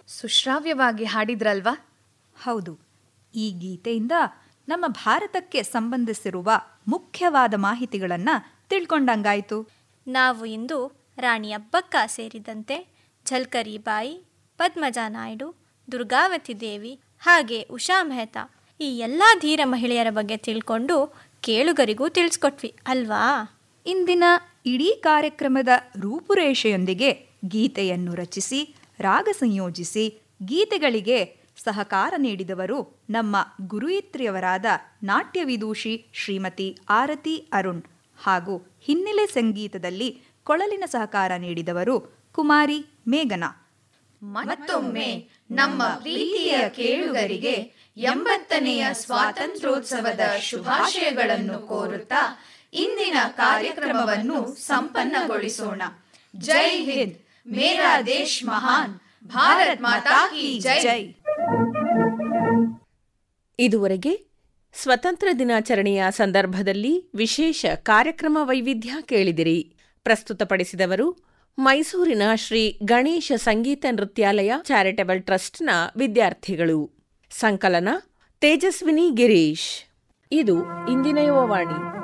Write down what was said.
ಸುಶ್ರಾವ್ಯವಾಗಿ ಹಾಡಿದ್ರಲ್ವಾ ಹೌದು ಈ ಗೀತೆಯಿಂದ ನಮ್ಮ ಭಾರತಕ್ಕೆ ಸಂಬಂಧಿಸಿರುವ ಮುಖ್ಯವಾದ ಮಾಹಿತಿಗಳನ್ನು ತಿಳ್ಕೊಂಡಂಗಾಯ್ತು ನಾವು ಇಂದು ರಾಣಿ ಅಬ್ಬಕ್ಕ ಸೇರಿದಂತೆ ಝಲ್ಕರಿ ಬಾಯಿ ಪದ್ಮಜಾ ನಾಯ್ಡು ದುರ್ಗಾವತಿ ದೇವಿ ಹಾಗೆ ಉಷಾ ಮೆಹ್ತಾ ಈ ಎಲ್ಲ ಧೀರ ಮಹಿಳೆಯರ ಬಗ್ಗೆ ತಿಳ್ಕೊಂಡು ಕೇಳುಗರಿಗೂ ತಿಳಿಸ್ಕೊಟ್ವಿ ಅಲ್ವಾ ಇಂದಿನ ಇಡೀ ಕಾರ್ಯಕ್ರಮದ ರೂಪುರೇಷೆಯೊಂದಿಗೆ ಗೀತೆಯನ್ನು ರಚಿಸಿ ರಾಗ ಸಂಯೋಜಿಸಿ ಗೀತೆಗಳಿಗೆ ಸಹಕಾರ ನೀಡಿದವರು ನಮ್ಮ ಗುರುಯಿತ್ರಿಯವರಾದ ನಾಟ್ಯ ವಿದೂಷಿ ಶ್ರೀಮತಿ ಆರತಿ ಅರುಣ್ ಹಾಗೂ ಹಿನ್ನೆಲೆ ಸಂಗೀತದಲ್ಲಿ ಕೊಳಲಿನ ಸಹಕಾರ ನೀಡಿದವರು ಕುಮಾರಿ ಮೇಘನಾ ಮತ್ತೊಮ್ಮೆ ನಮ್ಮ ಪ್ರೀತಿಯ ಕೇಳುಗರಿಗೆ ಎಂಬತ್ತನೆಯ ಸ್ವಾತಂತ್ರ್ಯೋತ್ಸವದ ಶುಭಾಶಯಗಳನ್ನು ಕೋರುತ್ತಾ ಇಂದಿನ ಕಾರ್ಯಕ್ರಮವನ್ನು ಸಂಪನ್ನಗೊಳಿಸೋಣ ಜೈ ಹಿಂದ್ ಮೇರಾ ದೇಶ್ ಮಹಾನ್ ಭಾರತ್ ಮಾತಾ ಕಿ ಜೈ ಇದುವರೆಗೆ ಸ್ವತಂತ್ರ ದಿನಾಚರಣೆಯ ಸಂದರ್ಭದಲ್ಲಿ ವಿಶೇಷ ಕಾರ್ಯಕ್ರಮ ವೈವಿಧ್ಯ ಕೇಳಿದಿರಿ ಪ್ರಸ್ತುತಪಡಿಸಿದವರು ಮೈಸೂರಿನ ಶ್ರೀ ಗಣೇಶ ಸಂಗೀತ ನೃತ್ಯಾಲಯ ಚಾರಿಟಬಲ್ ಟ್ರಸ್ಟ್ನ ವಿದ್ಯಾರ್ಥಿಗಳು ಸಂಕಲನ ತೇಜಸ್ವಿನಿ ಗಿರೀಶ್ ಇದು ಇಂದಿನ ಯುವವಾಣಿ